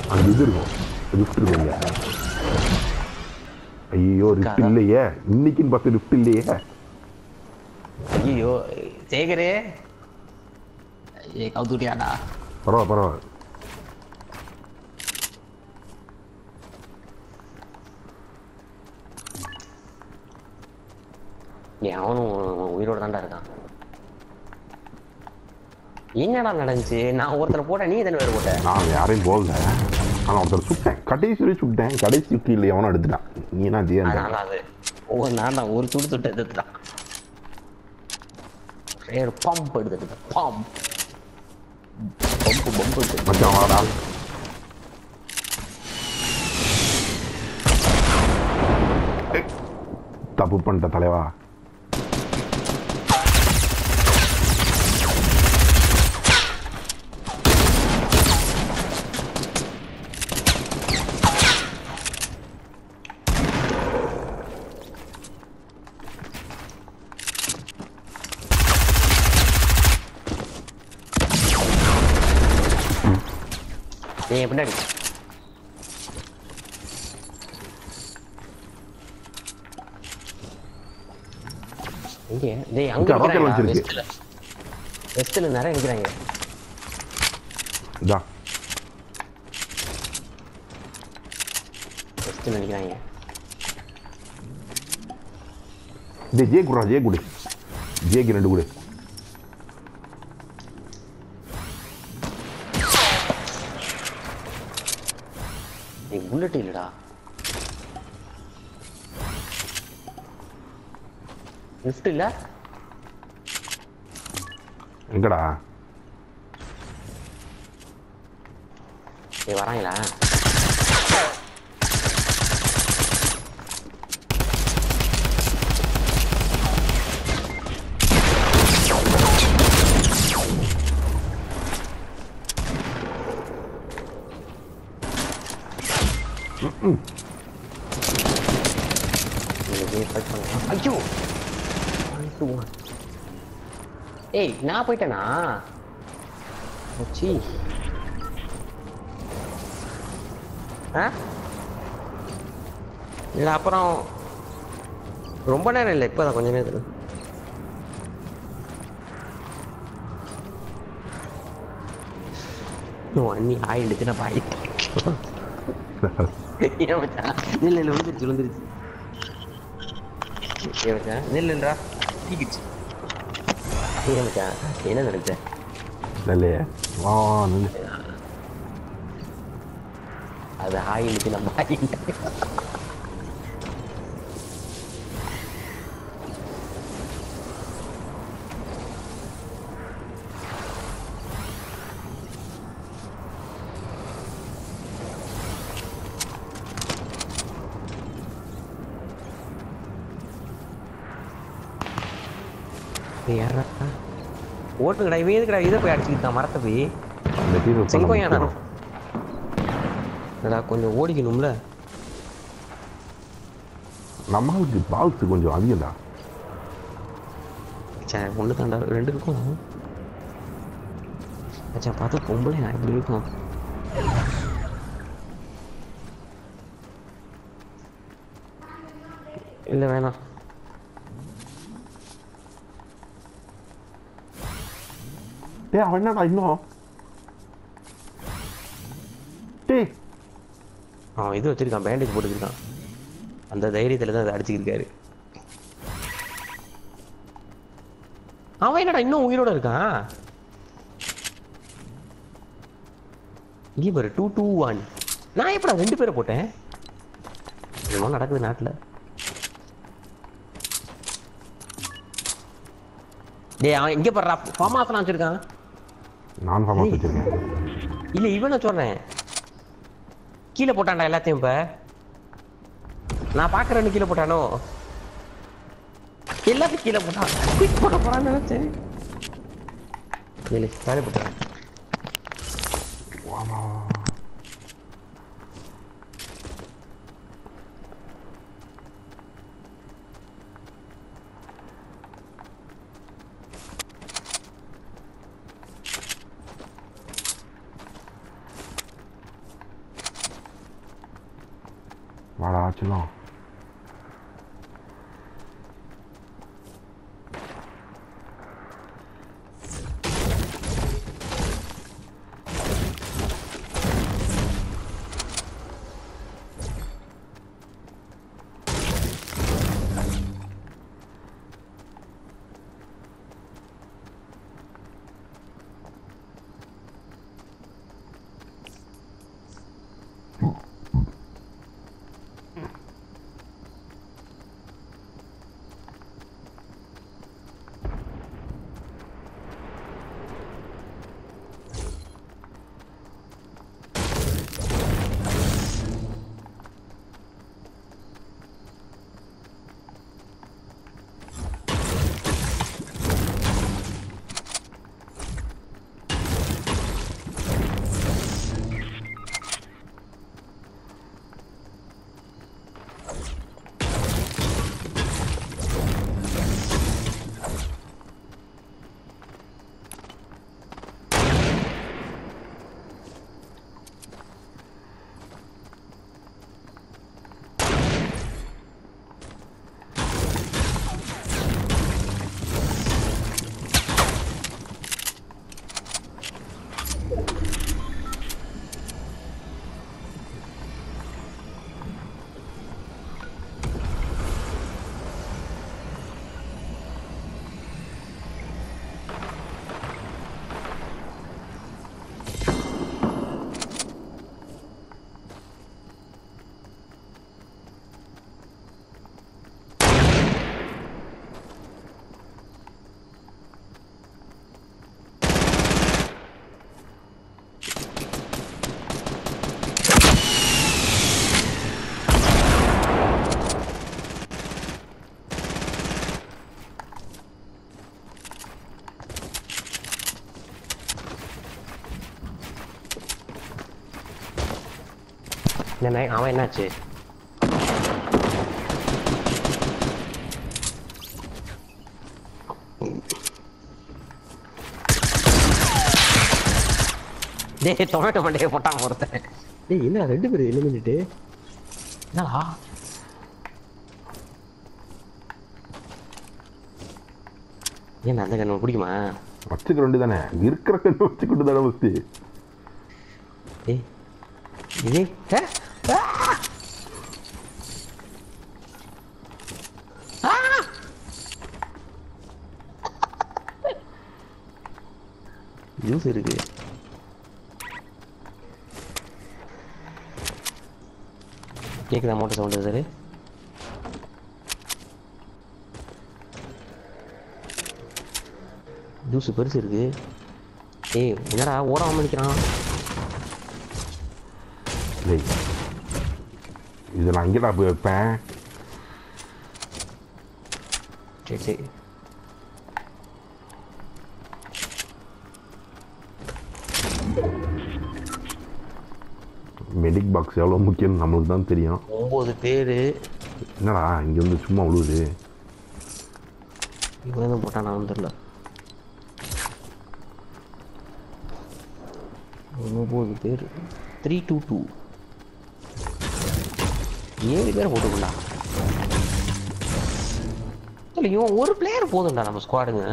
அங்க இது இருக்கும் லிஃப்ட் இருக்கும் இங்க ஐயோ லிஃப்ட் இல்லையே இன்னைக்குன்னு பார்த்து லிஃப்ட் இல்லையே ஐயோ சேகரே ஏ கவுத்துட்டியாடா பரவாயில்ல பரவாயில்ல ஏ அவனும் உயிரோட தான்டா இருக்கான் என்னடா நடந்துச்சு நான் ஒருத்தரை போட்டேன் நீ எத்தனை பேர் போட்ட நான் யாரையும் போகல ஆனால் ஒருத்தர் சுட்டேன் கடைசி வரை சுட்டேன் கடைசி கீழே எவனும் எடுத்துட்டான் நீ என்ன ஜெயன் அதனால அது ஒவ்வொரு நான் தான் ஒரு சுடு சுட்டு எடுத்துட்டான் ஒரு பம்ப் எடுத்துட்டு பம்ப் பம்பு பம்பு எடுத்துட்டு மச்சான் வாடா ஏய், தப்பு பண்ணிட்ட தலைவா நீ பின்னாடி இங்கே டேய் அங்க இங்க rocket launcher நிக்கிறாங்க இருக்கு. வெஸ்ட்ல வெஸ்ட்ல நிறைய நிக்கிறாங்க இதா வெஸ்ட்ல நிக்கிறாங்க டேய் ஜே குடுறா ஜே குடு ஜேக்கு ரெண்டு குடு நீ புல்லட் இல்லடா லிஃப்ட் இல்ல எங்கடா நீ வராங்களா நீங்க fight பண்ணுங்க. ஐயோ Nice one. ஏய் நான் போயிட்டேனா சி ஆ இல்லை அப்புறம் ரொம்ப நேரம் இல்லை இப்போதான் கொஞ்ச நேரத்தில் அண்ணி ஆயில் எடுத்துனா பாய் ஏன் மச்சான் இல்லை இல்லை விழுந்துருச்சு விழுந்துருச்சு ஏன் மச்சான் நில்லுன்றா தீக்கிச்சு ஏன் மச்சான் என்ன நினைச்சேன் இல்லையே வா வா நில்லு அது ஆயிலுக்கு நம்ம ஆயில் யாரா ஓட்டுங்கடா இவன் எதுக்குடா இதை போய் அடிச்சுக்கிட்டான் மரத்தை போய் அந்த டீம் செங்கோயா நானும் என்னடா கொஞ்சம் ஓடிக்கணும்ல நம்மளுக்கு பால்ஸ் கொஞ்சம் அதிகம்டா சே ஒன்று தாண்டா ரெண்டு இருக்கும் அச்சா பார்த்தா பொம்பளை நான் இப்படி இருக்கும் இல்லை வேணாம் டேய் அவன் என்னடா இன்னும் டேய் அவன் இது வச்சிருக்கான் பேண்டேஜ் போட்டுருக்கான் அந்த தைரியத்தில் தான் அதை அடிச்சுக்கிருக்காரு அவன் என்னடா இன்னும் உயிரோட இருக்கான் இங்கே பாரு டூ டூ ஒன் நான் எப்படா ரெண்டு பேரை போட்டேன் என்னமோ நடக்குது நாட்டில் டேய் அவன் இங்கே பாடுறா ஃபார்ம் ஆஃப் வச்சிருக்கான் நான் ஃபேமஸ் வச்சிருக்கேன் இல்ல இவனை சொல்றேன் கீழே போட்டான்டா எல்லாத்தையும் இப்ப நான் பாக்குறேன்னு கீழே போட்டானோ எல்லாத்தையும் கீழே போட்டான் குயிக் போட போறான்னு நினைச்சேன் இல்லை வேலை போட்டான் வா, வா, வா. வாடா செல்லம் என்ன அவன் என்னாச்சு டேய் டொமேட்டோ மண்டையை போட்டான் ஒருத்தன் டேய் என்ன ரெண்டு பேரும் எலிமினிட்டு என்னடா ஏன் அந்த கண்ணு பிடிக்குமா வச்சுக்க வேண்டி தானே இருக்கிற கண்ணு வச்சுக்கிட்டு தானே ஃபஸ்ட்டு ஏய் இது ஆ! ஆ! ஆ! ஜூஸ் இருக்கு கேக்குதா மோட்டர் சவுண்டு சார் ஜூஸ் பெருசு இருக்கு ஏய் என்னடா ஓடாம நிற்கிறான் டேய் இது நான் எங்கடா போய் வைப்பேன் சரி சரி மெடிக் பாக்ஸ் எவ்வளோ முக்கியம்னு நம்மளுக்கு தான் தெரியும் ஒம்பது பேர் என்னடா இங்கே வந்து சும்மா விழுவுது இவன் எதுவும் போட்டான் நான் தெரியல ஒம்பது பேர் த்ரீ டூ டூ ஏழு பேர் போட்டுக்கண்டா இல்லை இவன் ஒரு பிளேயர் போதும்டா நம்ம ஸ்குவாடுங்க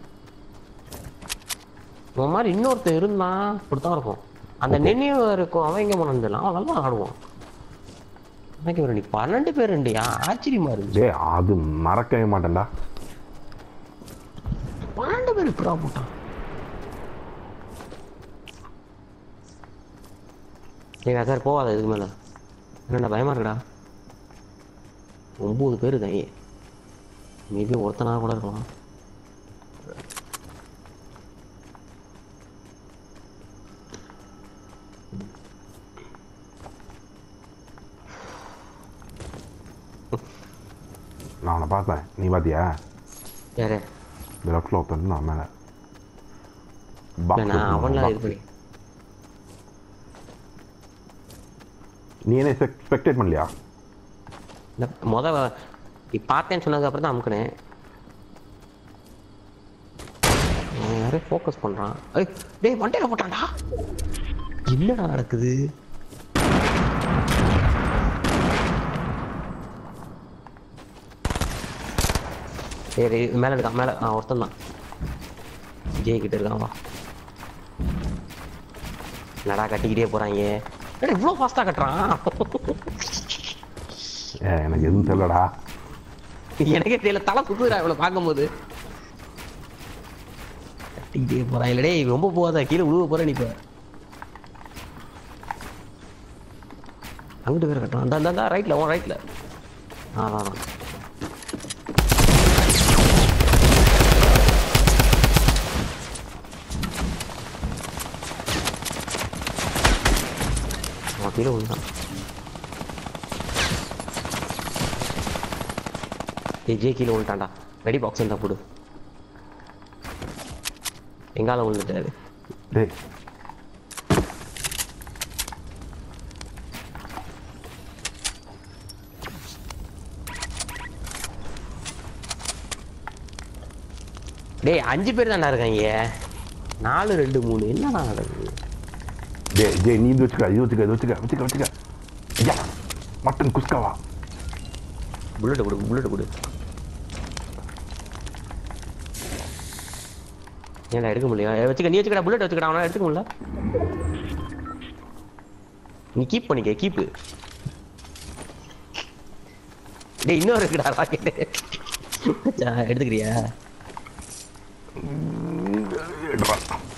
இவன் மாதிரி இன்னொருத்தன் இருந்தான் இப்படித்தான் இருக்கும் அந்த நினைவு இருக்கும் அவன் எங்கே போனதில்ல அவன் நல்லா ஆடுவான் எனக்கு ஒரு நீ பன்னெண்டு பேர் ரெண்டியா ஆச்சரியமா இருக்கு டேய் அது மறக்கவே மாட்டேன்டா பன்னெண்டு பேர் இப்படா போட்டான் ஏய் சார் போகாத இதுக்கு மேல என்னடா பயமா இருக்குடா ஒம்பது பேர் இருக்காங்க மேபி ஒருத்தனா கூட இருக்கலாம் நான் அவனை பார்த்தேன் நீ பார்த்தியா யாரு இந்த லெஃப்டில் ஒருத்தன் நான் மேலே இல்லை நான் அவன்லாம் இது பண்ணி நீ என்ன ஸ்பெக்டேட் பண்ணலையா இந்த முத நீ பார்த்தேன்னு சொன்னதுக்கு அப்புறம் தான் அமுக்கினேன் அவன் யாரே ஃபோக்கஸ் பண்ணுறான் ஏய் டேய் மண்டையில போட்டான்டா என்னடா நடக்குது சரி மேல இருக்கான் மேல ஆ ஒருத்தன் தான் விஜய் கிட்ட இருக்கான் வா என்னடா கட்டிக்கிட்டே போறாங்க என்னடா இவ்வளோ ஃபாஸ்டா கட்டுறான் ஏ எனக்கு எதுவும் தெரியலடா எனக்கே தெரியல தலை சுத்துறா இவ்வளோ பார்க்கும்போது கட்டிக்கிட்டே போறான் இல்லடே ரொம்ப போகாத கீழே விழுவ போற நீ இப்ப அங்கிட்டு பேர் கட்டுறான் அந்த அந்த ரைட்ல உன் ரைட்ல ஆ வா வா அவன் கீழே விழுந்தான் ஏய் ஜே கீழே விழுட்டான்டா வெடி பாக்ஸ் இருந்தா போடு எங்கால விழுந்துட்டாரு டேய் டேய் அஞ்சு பேர் தான்டா இருக்காங்க நாலு ரெண்டு மூணு என்னடா நடக்குது டேய் டேய் நீ இது வச்சுக்க இது வச்சுக்க இது வச்சுக்க வச்சுக்க வச்சுக்க ஐயா மட்டன் குஸ்காவா புல்லட் கொடு புல்லட் கொடு ஏன்டா எடுக்க முடியல ஏய், வச்சுக்க நீ வச்சுக்கடா புல்லட் வச்சுக்கடா அவனா எடுத்துக்க முடியல நீ கீப் பண்ணிக்க கீப்பு டேய் இன்னொரு இருக்குடா ராக்கெட் எடுத்துக்கிறியா எடுறா.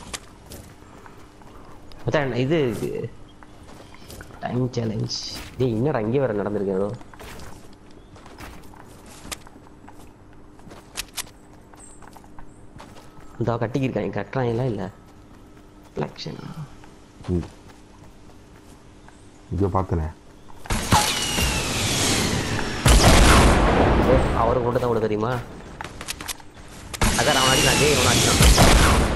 மச்சான் இது டைம் சேலஞ்ச் டேய் என்னடா இங்கே வேற நடந்திருக்கு ஏதோ இந்த கட்டிக்கிருக்காங்க கட்டுறாங்களா இல்ல எலெக்ஷன் ம் இதோ பார்த்தனே அவருக்கு மட்டும் தான் உனக்கு தெரியுமா அதான் அவன் அடிக்கலாம் டேய் அவன் அடிக்கலாம்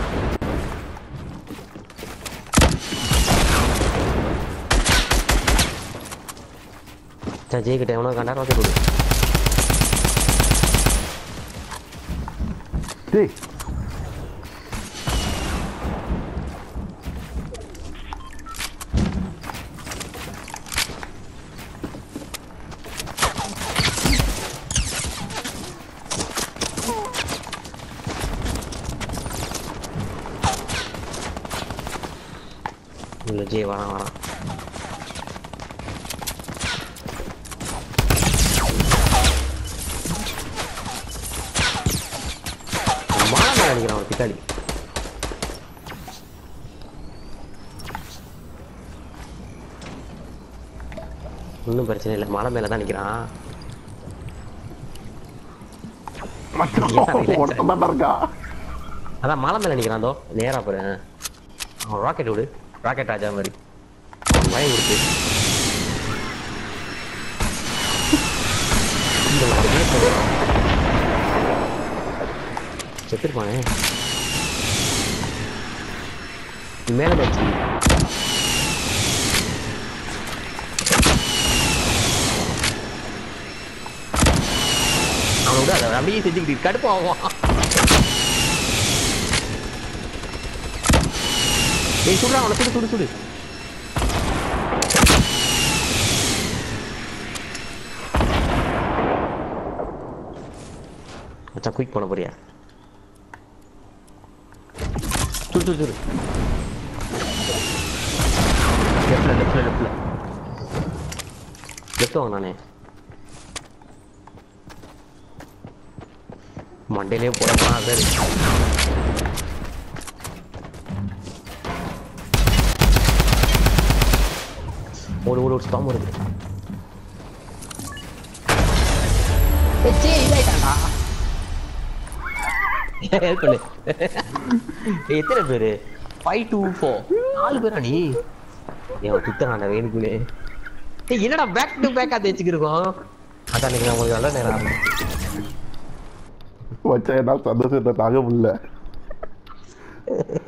சரி ஜெயிக்கிட்ட எவனோ கண்டா ரோக்கெட் விடு டேய் இல்ல ஜெய் வரான் வரான் மாலை மேல அடிக்கிறான் ஒரு பிக்காளி ஒன்றும் பிரச்சனை இல்லை மலை மேல தான் நிற்கிறான் மச்சான் ஒருத்தன் தான் இருக்கா அதான் மலை மேல நிற்கிறான் தோ நேரா பாரு அவன் ராக்கெட் விடு ராக்கெட் ராஜா மாதிரி பயம் கொடுத்து செத்துருப்பானே மேல வச்சு அவன் விட அதை அப்படியே செஞ்சுக்கிட்டு கடுப்பாகும் ஏய் சுடுறா அவனை சுடு சுடு சுடு மச்சான் குயிக் பண்ண போறியா சுடு சுடு சுடு லெஃப்ட்ல லெஃப்ட்ல லெஃப்ட்ல லெஃப்ட் வாங்க நானே மண்டையிலே போட போனா ஓடு ஓடு ஒரு ஸ்டாம் வருது வச்சே இதாயிட்டாண்டா ஹெல்ப் பண்ணு ஏய், எத்தனை பேரு ஃபைவ் டூ ஃபோர் நாலு பேரா நீ ஏன் சுத்தறான்டா வேணுக்குள்ளே ஏய் என்னடா பேக் டு பேக்கா தேய்ச்சிக்கிருக்கோம் அதான் இன்னைக்கு நான் உங்களுக்கு நல்ல நேரம் மச்சான் என்னால் சந்தோஷத்தை தாங்க முடியல